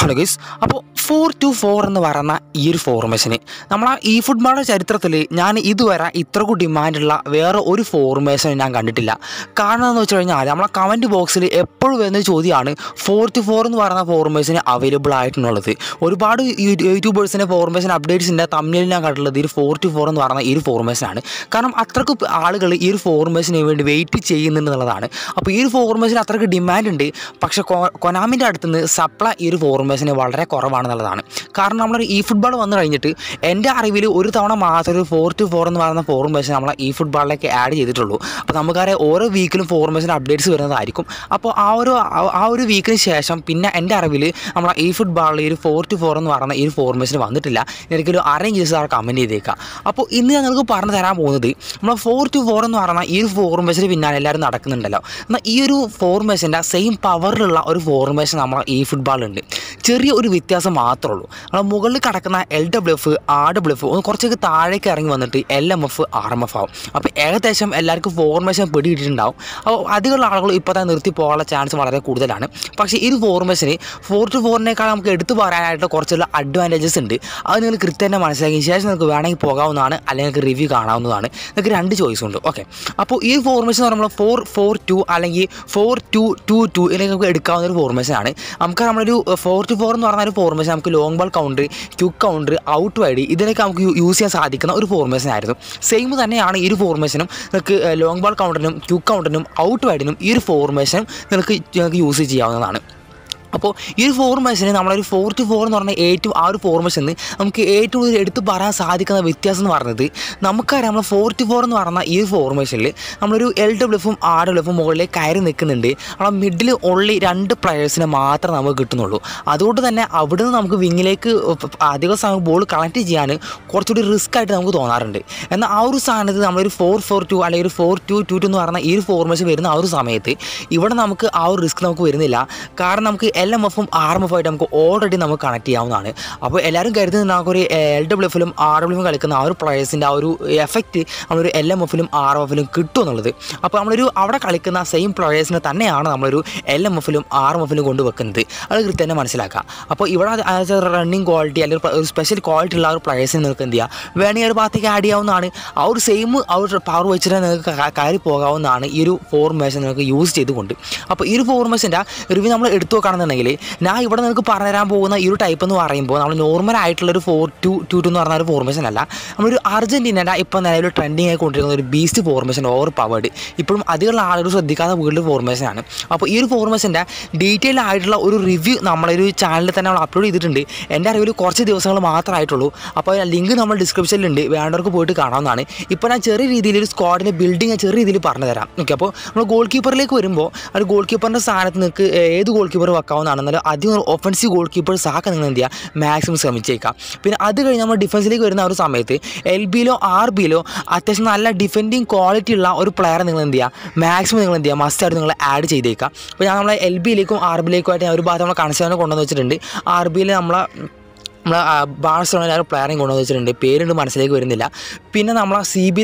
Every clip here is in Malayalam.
ഹലോ ഗൈസ് അപ്പോൾ ഫോർ ടു ഫോർ എന്ന് പറയുന്ന ഈ ഒരു ഫോർമേഷന് നമ്മൾ ആ ഈ ഫുട്ബോളിൻ്റെ ചരിത്രത്തിൽ ഞാൻ ഇതുവരെ ഇത്ര കൂടി ഡിമാൻഡുള്ള വേറെ ഒരു ഫോർമേഷൻ ഞാൻ കണ്ടിട്ടില്ല കാരണം എന്ന് വെച്ച് കഴിഞ്ഞാൽ നമ്മളെ കമൻറ്റ് ബോക്സിൽ എപ്പോഴും വരുന്ന ചോദ്യമാണ് ഫോർ ടു ഫോർ എന്ന് പറയുന്ന ഫോർമേഷന് അവൈലബിൾ ആയിട്ടുള്ളത് ഒരുപാട് യൂ- യൂട്യൂബേഴ്സിൻ്റെ ഫോർമേഷൻ അപ്ഡേറ്റ്സിൻ്റെ തമ്മിൽ ഞാൻ കണ്ടിട്ടുള്ളത് ഈ ഒരു ഫോർ ടു ഫോർ എന്ന് പറയുന്ന ഈ ഒരു ഫോർമേഷനാണ് കാരണം അത്രക്ക് ആളുകൾ ഈ ഒരു ഫോർമേഷന് വേണ്ടി വെയിറ്റ് ചെയ്യുന്നുണ്ട് എന്നുള്ളതാണ് അപ്പോൾ ഈ ഒരു ഫോർമേഷൻ അത്രക്ക് ഡിമാൻഡ് ഉണ്ട് പക്ഷേ കൊ- കൊനാമിൻ്റെ അടുത്ത് നിന്ന് സപ്ലൈ ഈ ഒരു ഫോർമേഷന് വളരെ കുറവാണെന്നുള്ളതാണ് കാരണം നമ്മൾ ഈ ഫുട്ബോൾ വന്നു കഴിഞ്ഞിട്ട് എൻ്റെ അറിവിൽ ഒരു തവണ മാത്രം ഒരു ഫോർ ടു ഫോർ എന്ന് പറയുന്ന ഫോർമേഷൻ നമ്മൾ ഈ ഫുട്ബോളിലേക്ക് ആഡ് ചെയ്തിട്ടുള്ളൂ അപ്പോൾ നമുക്കറിയാം ഓരോ വീക്കിലും ഫോർമേഷൻ അപ്ഡേറ്റ്സ് വരുന്നതായിരിക്കും അപ്പോൾ ആ ഒരു ആ- ആ ഒരു വീക്കിന് ശേഷം പിന്നെ എൻ്റെ അറിവിൽ നമ്മൾ ഈ ഫുട്ബോളിൽ ഈ ഒരു ഫോർ ടു ഫോർ എന്ന് പറയുന്ന ഈ ഒരു ഫോർമേഷൻ വന്നിട്ടില്ല എനിക്കൊരു അറേഞ്ച് ചെയ്ത് സാർ കമൻറ്റ് ചെയ്തേക്കാം അപ്പോൾ ഇന്ന് ഞങ്ങൾക്ക് പറഞ്ഞു തരാൻ പോകുന്നത് നമ്മൾ ഫോർ ടു ഫോർ എന്ന് പറയുന്ന ഈ ഒരു ഫോർമേഷന് പിന്നാലെ എല്ലാവരും നടക്കുന്നുണ്ടല്ലോ എന്നാൽ ഈ ഒരു ഫോർമേഷൻ്റെ സെയിം പവറിലുള്ള ഒരു ഫോർമേഷൻ നമ്മൾ ഈ ഫുട്ബോളുണ്ട് ചെറിയ ഒരു വ്യത്യാസം മാത്രമേ ഉള്ളൂ നമ്മൾ മുകളിൽ കിടക്കുന്ന L W F R W F ഒന്ന് കുറച്ചൊക്കെ താഴേക്ക് ഇറങ്ങി വന്നിട്ട് L M F R M F ആവും അപ്പോൾ ഏകദേശം എല്ലാവർക്കും ഫോർമേഷൻ പിടിയിട്ടിട്ടുണ്ടാവും അപ്പോൾ അധികമുള്ള ആളുകൾ ഇപ്പോൾ തന്നെ നിർത്തി പോകാനുള്ള ചാൻസ് വളരെ കൂടുതലാണ് പക്ഷേ ഈ ഒരു ഫോർമേഷന് ഫോർ ടു ഫോറിനേക്കാൾ നമുക്ക് എടുത്തു പറയാനായിട്ട് കുറച്ചുള്ള അഡ്വാൻറ്റേജസ് ഉണ്ട് അത് നിങ്ങൾ കൃത്യമായി മനസ്സിലാക്കിയ ശേഷം നിങ്ങൾക്ക് വേണമെങ്കിൽ പോകാവുന്നതാണ് അല്ലെങ്കിൽ നിങ്ങൾക്ക് റിവ്യൂ കാണാവുന്നതാണ് നിങ്ങൾക്ക് രണ്ട് ചോയ്സ് ഉണ്ട് ഓക്കെ അപ്പോൾ ഈ ഫോർമേഷൻ എന്ന് പറയുമ്പോൾ ഫോർ ഫോർ ടു അല്ലെങ്കിൽ ഫോർ ടു ടു ടു ഇതിലേക്ക് നമുക്ക് എടുക്കാവുന്ന ഒരു ഫോർമേഷൻ ആണ് നമുക്ക് നമ്മളൊരു ഫോർ ടു ഫോർ എന്ന് പറഞ്ഞ ഒരു ഫോർമേഷൻ നമുക്ക് long ball counter quick counter out wide ഇതിനൊക്കെ നമുക്ക് യൂസ് ചെയ്യാൻ സാധിക്കുന്ന ഒരു ഫോർമേഷൻ ആയിരുന്നു സെയിം തന്നെയാണ് ഈ ഒരു ഫോർമേഷനും നിങ്ങൾക്ക് ലോങ് ബോൾ കൗണ്ടറിനും ക്യുക്ക് കൗണ്ടറിനും ഔട്ട് വൈഡിനും ഈ ഒരു ഫോർമേഷൻ നിങ്ങൾക്ക് നിങ്ങൾക്ക് യൂസ് ചെയ്യാവുന്നതാണ് അപ്പോൾ ഈ ഒരു ഫോർമേഷന് നമ്മളൊരു ഫോർ ടു ഫോർ എന്ന് പറഞ്ഞ ഏറ്റവും ആ ഒരു ഫോർമേഷന് നമുക്ക് ഏറ്റവും കൂടുതൽ എടുത്ത് പറയാൻ സാധിക്കുന്ന വ്യത്യാസം എന്ന് പറയുന്നത് നമുക്കറിയാം നമ്മൾ ഫോർ ടു ഫോർ എന്ന് പറഞ്ഞ ഈ ഒരു ഫോർമേഷനിൽ നമ്മളൊരു എൽ ഡബ്ല്യു എഫും ആർ ഡബ്ല്യു എഫും മുകളിലേക്ക് കയറി നിൽക്കുന്നുണ്ട് നമ്മളെ മിഡിൽ ഓൺലി രണ്ട് പ്ലെയേഴ്സിനെ മാത്രമേ നമുക്ക് കിട്ടുന്നുള്ളൂ അതുകൊണ്ട് തന്നെ അവിടെ നിന്ന് നമുക്ക് വിങ്ങിലേക്ക് അധിക സമയം ബോൾ കണക്ട് ചെയ്യാൻ കുറച്ചുകൂടി റിസ്ക് ആയിട്ട് നമുക്ക് തോന്നാറുണ്ട് എന്നാൽ ആ ഒരു സ്ഥാനത്ത് നമ്മളൊരു ഫോർ ഫോർ ടു അല്ലെങ്കിൽ ഒരു ഫോർ ടു ടു ടു എന്ന് പറയുന്ന ഈ ഒരു ഫോർമേഷൻ വരുന്ന ആ ഒരു സമയത്ത് ഇവിടെ നമുക്ക് ആ ഒരു റിസ്ക് നമുക്ക് വരുന്നില്ല കാരണം നമുക്ക് എൽ എം എഫും ആർ എം എഫും ആയിട്ട് നമുക്ക് ഓൾറെഡി നമുക്ക് കണക്ട് ചെയ്യാവുന്നതാണ് അപ്പോൾ എല്ലാവരും കരുതുന്നത് നമുക്കൊരു എൽ ഡബ്ല്യു എഫിലും ആർ ഡബ്ല്യു എഫും കളിക്കുന്ന ആ ഒരു പ്ലേയേഴ്സിൻ്റെ ആ ഒരു എഫക്റ്റ് നമ്മളൊരു എൽ എം എഫിലും ആർ എം എഫിലും കിട്ടും എന്നുള്ളത് അപ്പോൾ നമ്മളൊരു അവിടെ കളിക്കുന്ന സെയിം പ്ലേയേഴ്സിനെ തന്നെയാണ് നമ്മളൊരു എൽ എം എഫിലും ആർ എം എഫിലും കൊണ്ടുവെക്കുന്നത് അത് കൃത്യം തന്നെ മനസ്സിലാക്കുക അപ്പോൾ ഇവിടെ റണ്ണിങ് ക്വാളിറ്റി അല്ലെങ്കിൽ ഒരു സ്പെഷ്യൽ ക്വാളിറ്റി ഉള്ള ആ ഒരു പ്ലേയേഴ്സിനെ നിങ്ങൾക്ക് എന്ത് ചെയ്യുക വേണമെങ്കിൽ ഒരു ഭാഗത്തേക്ക് ആഡ് ചെയ്യാവുന്നതാണ് ആ ഒരു സെയിം ആ ഒരു പവർ വെച്ചിട്ട് നിങ്ങൾക്ക് ക- കയറി പോകാവുന്നതാണ് ഈ ഒരു ഫോർമേഷൻ നിങ്ങൾക്ക് യൂസ് ചെയ്തുകൊണ്ട് അപ്പോൾ ഈ ഒരു ഫോർമേഷൻ്റെ റിവ്യൂ നമ്മൾ എടുത്തു നോക്കുകയാണെന്നുണ്ടെങ്കിൽ ഞാൻ ഇവിടെ നിങ്ങൾക്ക് പറഞ്ഞു തരാൻ പോകുന്ന ഈ ഒരു ടൈപ്പ് എന്ന് പറയുമ്പോൾ നമ്മൾ നോർമൽ ആയിട്ടുള്ള ഒരു ഫോർ ടു ടു ടു എന്ന് പറഞ്ഞ ഒരു ഫോർമേഷൻ അല്ല നമ്മളൊരു അർജൻറ്റീനയുടെ ഇപ്പോൾ നിലവിൽ ട്രെൻഡിങ് ആയി കൊണ്ടിരിക്കുന്ന ഒരു ബീസ്റ്റ് ഫോർമേഷൻ ഓവർ പവേർഡ് ഇപ്പോഴും അധികമുള്ള ആളുകൾ ശ്രദ്ധിക്കാതെ വീട്ടിൽ ഫോർമേഷനാണ് അപ്പോൾ ഈ ഒരു ഫോർമേഷൻ്റെ ഡീറ്റെയിൽ ആയിട്ടുള്ള ഒരു റിവ്യൂ നമ്മളൊരു ചാനലിൽ തന്നെ നമ്മൾ അപ്ലോഡ് ചെയ്തിട്ടുണ്ട് എൻ്റെ അറിവിൽ കുറച്ച് ദിവസങ്ങൾ മാത്രമായിട്ടുള്ളൂ അപ്പോൾ ലിങ്ക് നമ്മൾ ഡിസ്ക്രിപ്ഷനിലുണ്ട് വേണ്ടവർക്ക് പോയിട്ട് കാണാവുന്നതാണ് ഇപ്പോൾ ഞാൻ ചെറിയ രീതിയിൽ ഒരു സ്ക്വാഡിൻ്റെ ബിൽഡിംഗ് ചെറിയ രീതിയിൽ പറഞ്ഞു തരാം ഓക്കെ അപ്പോൾ നമ്മൾ ഗോൾ കീപ്പറിലേക്ക് വരുമ്പോൾ ഒരു ഗോൾ കീപ്പറിൻ്റെ സ്ഥാനത്ത് നിങ്ങൾക്ക് ഏത് ഗോൾ കീപ്പർ വെക്കാവുന്നതാണ് എന്നാലും അധികം ഒഫൻസീവ് ഗോൾ കീപ്പേഴ്സ് ആക്കാൻ നിങ്ങൾ എന്ത് ചെയ്യുക മാക്സിമം ശ്രമിച്ചേക്കാം പിന്നെ അത് കഴിഞ്ഞ് നമ്മൾ ഡിഫൻസിലേക്ക് വരുന്ന ആ ഒരു സമയത്ത് എൽ ബിയിലോ ആർ ബിയിലോ അത്യാവശ്യം നല്ല ഡിഫെൻഡിങ് ക്വാളിറ്റി ഉള്ള ഒരു പ്ലെയർ നിങ്ങൾ എന്ത് ചെയ്യുക മാക്സിമം നിങ്ങൾ എന്ത് ചെയ്യുക മസ്റ്റായിട്ട് നിങ്ങൾ ആഡ് ചെയ്തേക്കാം അപ്പോൾ ഞാൻ നമ്മളെ എൽ ബിയിലേക്കും ആർ ബിയിലേക്കും ആയിട്ട് ഞാൻ ഒരു ഭാഗത്ത് നമ്മൾ കണക്ഷൻ കൊണ്ടുവന്ന് വെച്ചിട്ടുണ്ട് ആർ ബിയിൽ നമ്മളെ നമ്മൾ ബാഴ്സലോണ ഒരു പ്ലെയറിങ് കൊണ്ടുവന്ന് വെച്ചിട്ടുണ്ട് പേരുണ്ട് മനസ്സിലേക്ക് വരുന്നില്ല പിന്നെ നമ്മൾ സി ബിയിൽ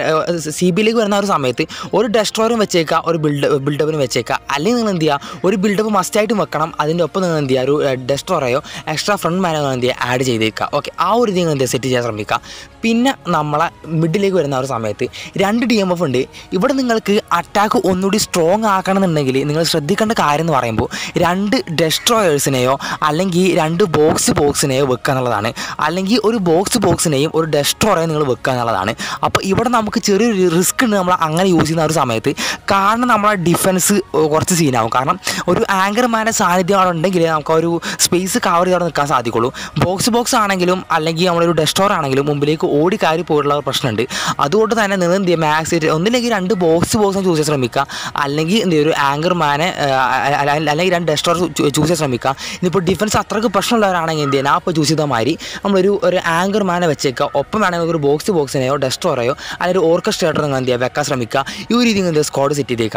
സി ബിയിലേക്ക് വരുന്ന ഒരു സമയത്ത് ഒരു ഡെസ്ട്രോറും വെച്ചേക്കുക ഒരു ബിൽഡ് ബിൽഡപ്പിനും വെച്ചേക്കുക അല്ലെങ്കിൽ നിങ്ങൾ എന്ത് ചെയ്യുക ഒരു ബിൽഡപ്പ് മസ്റ്റായിട്ടും വെക്കണം അതിൻ്റെ ഒപ്പം നിങ്ങൾ എന്ത് ചെയ്യുക ഒരു ഡെസ്ട്രോറയോ എക്സ്ട്രാ ഫ്രണ്ട് മാനോ നിങ്ങൾ എന്ത് ചെയ്യുക ആഡ് ചെയ്തേക്കുക ഓക്കെ ആ ഒരു ഇത് നിങ്ങൾ എന്ത് സെറ്റ് ചെയ്യാൻ ശ്രമിക്കുക പിന്നെ നമ്മളെ മിഡിലേക്ക് വരുന്ന ഒരു സമയത്ത് രണ്ട് ഡി എം എഫ് ഉണ്ട് ഇവിടെ നിങ്ങൾക്ക് അറ്റാക്ക് ഒന്നുകൂടി സ്ട്രോങ് ആക്കണമെന്നുണ്ടെങ്കിൽ നിങ്ങൾ ശ്രദ്ധിക്കേണ്ട കാര്യം എന്ന് പറയുമ്പോൾ രണ്ട് ഡെസ്ട്രോയേഴ്സിനെയോ അല്ലെങ്കിൽ രണ്ട് ബോക്സ് ബോക്സിനെയോ വെക്കുക എന്നുള്ളതാണ് അല്ലെങ്കിൽ ഒരു ബോക്സ് ബോക്സിനെയും ഒരു ഡെസ്ട്രോയെയും നിങ്ങൾ വെക്കുക എന്നുള്ളതാണ് അപ്പോൾ ഇവിടെ നമുക്ക് ചെറിയൊരു റിസ്ക് ഉണ്ട് നമ്മൾ അങ്ങനെ യൂസ് ചെയ്യുന്ന ഒരു സമയത്ത് കാരണം നമ്മളെ ഡിഫൻസ് കുറച്ച് സീനാവും കാരണം ഒരു ആങ്കർമാൻ്റെ സാന്നിധ്യം അവിടെ ഉണ്ടെങ്കിൽ നമുക്ക് ആ ഒരു സ്പേസ് കവർ ചെയ്ത് അവിടെ നിൽക്കാൻ സാധിക്കുള്ളൂ ബോക്സ് ബോക്സ് ആണെങ്കിലും അല്ലെങ്കിൽ നമ്മളൊരു ഡെസ്ട്രോർ ആണെങ്കിലും മുമ്പിലേക്ക് ഓടി കയറി പോയിട്ടുള്ള ഒരു പ്രശ്നമുണ്ട് അതുകൊണ്ട് തന്നെ നിങ്ങൾ എന്ത് ചെയ്യുക മാക്സ് ഒന്നില്ലെങ്കിൽ രണ്ട് ബോക്സ് ബോക്സ് ചൂസ് ചെയ്യാൻ ശ്രമിക്കുക അല്ലെങ്കിൽ എന്ത് ചെയ്യും ഒരു ആങ്കർമാനെ അല്ലെങ്കിൽ രണ്ട് ഡെസ്ട്രോർ ചൂസ് ചെയ്യാൻ ശ്രമിക്കുക ഇനിയിപ്പോൾ ഡിഫൻസ് അത്രയ്ക്ക് പ്രശ്നമുള്ളവരാണെങ്കിൽ എന്ത് ചെയ്യുക അപ്പോൾ ചൂസ് ചെയ്ത മാതിരി നമ്മളൊരു ഒരു ആങ്കർമാനെ വെച്ചേക്കുക ഒപ്പം വേണമെങ്കിൽ ഒരു ബോക്സ് ബോക്സിനെയോ ഡെസ്ട്രോറയോ അല്ലെങ്കിൽ ഒരു ഓർക്കസ്ട്രേറ്റർ നിങ്ങൾ എന്ത് ചെയ്യുക വെക്കാൻ ശ്രമിക്കുക ഈ ഒരു രീതിയിൽ എന്ത് സ്ക്വാഡ് സെറ്റ് ചെയ്തേക്കുക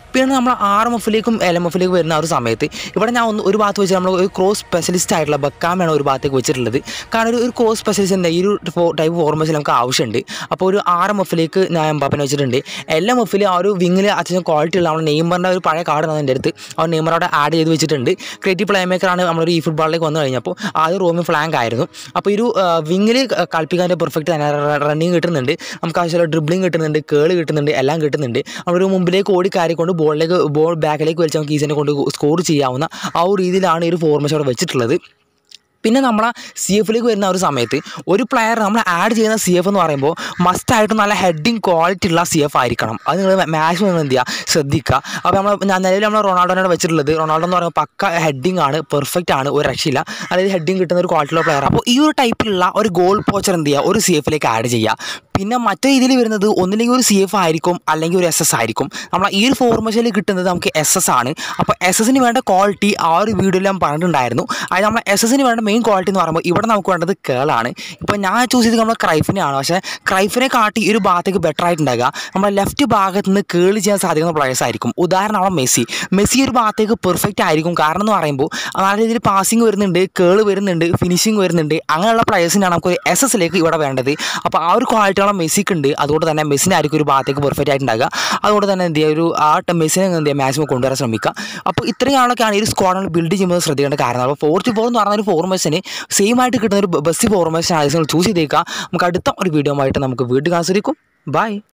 പിന്നെ നമ്മൾ ആർ എം എഫിലേക്കും എൽ എം എഫിലേക്കും വരുന്ന ആ ഒരു സമയത്ത് ഇവിടെ ഞാൻ ഒന്ന് ഒരു ഭാഗത്ത് വെച്ച് നമ്മൾ ഒരു ക്രോസ് സ്പെഷ്യലിസ്റ്റ് ആയിട്ടുള്ള ബക്കാമാണ് ഒരു ഭാഗത്തേക്ക് വെച്ചിട്ടുള്ളത് കാരണം ഒരു ഒരു ക്രോസ് സ്പെഷ്യലിസ്റ്റ് ഈ ഒരു ടൈപ്പ് ഫോർമേഷൻ നമുക്ക് ആവശ്യമുണ്ട് അപ്പോൾ ഒരു ആർ എം എഫിലേക്ക് ഞാൻ എംബാപ്പിനെ വെച്ചിട്ടുണ്ട് എൽ എം എഫിൽ ആ ഒരു വിങ്ങിൽ അത്യാവശ്യം ക്വാളിറ്റി ഉള്ള നമ്മുടെ നെയ്മറിൻ്റെ ഒരു പഴയ കാർഡ് എൻ്റെ അടുത്ത് ആ നെയ്മർ അവിടെ ആഡ് ചെയ്ത് വെച്ചിട്ടുണ്ട് ക്രിയേറ്റീവ് പ്ലേ മേക്കറാണ് നമ്മളൊരു ഈ ഫുട്ബോളിലേക്ക് വന്നു കഴിഞ്ഞപ്പോൾ ആദ്യം റോമി ഫ്ലാങ്ക് ആയിരുന്നു അപ്പോൾ ഈ ഒരു വിങ്ങിൽ കളിപ്പിക്കാൻ പെർഫെക്റ്റ് തന്നെ റണ്ണിങ് കിട്ടുന്നുണ്ട് നമുക്ക് ആവശ്യമുള്ള ഡ്രിബ്ലിംഗ് കിട്ടുന്നുണ്ട് കേള് കിട്ടുന്നുണ്ട് എല്ലാം കിട്ടുന്നുണ്ട് നമ്മളൊരു മുമ്പിലേക്ക് ഓടി കയറിക്കൊണ്ട് ബോളിലേക്ക് ബോൾ ബാക്കിലേക്ക് വലിച്ച് നമുക്ക് ഈസിനെ കൊണ്ട് സ്കോർ ചെയ്യാവുന്ന ആ ഒരു രീതിയിലാണ് ഈ ഒരു ഫോർമേഷൻ അവിടെ വെച്ചിട്ടുള്ളത് പിന്നെ നമ്മൾ സി എഫിലേക്ക് വരുന്ന ആ ഒരു സമയത്ത് ഒരു പ്ലെയർ നമ്മൾ ആഡ് ചെയ്യുന്ന സി എഫ് എന്ന് പറയുമ്പോൾ മസ്റ്റായിട്ട് നല്ല ഹെഡിങ് ക്വാളിറ്റി ഉള്ള സി എഫ് ആയിരിക്കണം അത് നിങ്ങൾ മാക്സിമം നിങ്ങൾ എന്ത് ചെയ്യുക ശ്രദ്ധിക്കുക അപ്പോൾ നമ്മൾ ഞാൻ നിലവിൽ നമ്മൾ റൊണാൾഡോനാണ് വെച്ചിട്ടുള്ളത് റൊണാൾഡോ എന്ന് പറയുമ്പോൾ പക്ക ഹെഡിങ് ആണ് പെർഫെക്റ്റ് ആണ് ഒരു രക്ഷയില്ല അതായത് ഹെഡിങ് കിട്ടുന്ന ഒരു ക്വാളിറ്റി ഉള്ള പ്ലെയർ അപ്പോൾ ഈ ഒരു ടൈപ്പിലുള്ള ഒരു ഗോൾ പോച്ചർ എന്ത് ചെയ്യുക ഒരു സി എഫിലേക്ക് ആഡ് ചെയ്യുക പിന്നെ മറ്റേ രീതിയിൽ വരുന്നത് ഒന്നില്ലെങ്കിൽ ഒരു സി എഫ് ആയിരിക്കും അല്ലെങ്കിൽ ഒരു എസ് എസ് ആയിരിക്കും നമ്മൾ ഈ ഒരു ഫോർമേഷനിൽ കിട്ടുന്നത് നമുക്ക് എസ് എസ് ആണ് അപ്പോൾ എസ് എസിന് വേണ്ട ക്വാളിറ്റി ആ ഒരു വീഡിയോയിൽ ഞാൻ പറഞ്ഞിട്ടുണ്ടായിരുന്നു അതായത് നമ്മൾ എസ് എസിന് വേണ്ട മെയിൻ ക്വാളിറ്റി എന്ന് പറയുമ്പോൾ ഇവിടെ നമുക്ക് വേണ്ടത് കേളാണ് ഇപ്പോൾ ഞാൻ ചൂസ് ചെയ്തത് നമ്മൾ ക്രൈഫിനെയാണ് പക്ഷേ ക്രൈഫിനെ കാട്ടി ഈ ഒരു ഭാഗത്തേക്ക് ബെറ്റർ ആയിട്ടുണ്ടാകുക നമ്മുടെ ലെഫ്റ്റ് ഭാഗത്ത് നിന്ന് കേള് ചെയ്യാൻ സാധിക്കുന്ന പ്ലേയേഴ്സ് ആയിരിക്കും ഉദാഹരണം നമ്മുടെ മെസ്സി മെസ്സി ഒരു ഭാഗത്തേക്ക് പെർഫെക്റ്റ് ആയിരിക്കും കാരണം എന്ന് പറയുമ്പോൾ നല്ല രീതിയിൽ പാസിങ് വരുന്നുണ്ട് കേള് വരുന്നുണ്ട് ഫിനിഷിങ് വരുന്നുണ്ട് അങ്ങനെയുള്ള പ്ലേയേഴ്സിനാണ് നമുക്ക് ഒരു എസ് എസിലേക്ക് ഇവിടെ വേണ്ടത് അപ്പോൾ ആ ഒരു ക്വാളിറ്റിയുള്ള മെസ്സിക്ക് ഉണ്ട് അതുകൊണ്ട് തന്നെ മെസ്സിനായിരിക്കും ഒരു ഭാഗത്തേക്ക് പെർഫെക്റ്റ് ആയിട്ടുണ്ടാകുക അതുകൊണ്ട് തന്നെ എന്ത് ചെയ്യുക ഒരു ആ മെസ്സിനെ എന്ത് ചെയ്യുക മാക്സിമം കൊണ്ടുവരാൻ ശ്രമിക്കുക അപ്പോൾ ഇത്രയും ആളൊക്കെയാണ് ഈ ഒരു സ്ക്വാഡിൽ ബിൽഡ് ചെയ്യുമ്പോൾ ശ്രദ്ധിക്കേണ്ട കാരണം അപ്പോൾ ഫോർട്ടി ഫോർ എന്ന് പറഞ്ഞ ഒരു ഫോർമേഷന് സെയിം ആയിട്ട് കിട്ടുന്ന ഒരു ബെസ്റ്റ് ഫോർമേഷൻ ആയി ചൂസ് ചെയ്തേക്കുക നമുക്ക് അടുത്ത ഒരു വീഡിയോ ആയിട്ട് നമുക്ക് വീണ്ടും കാണാൻ സാധിക്കും ബൈ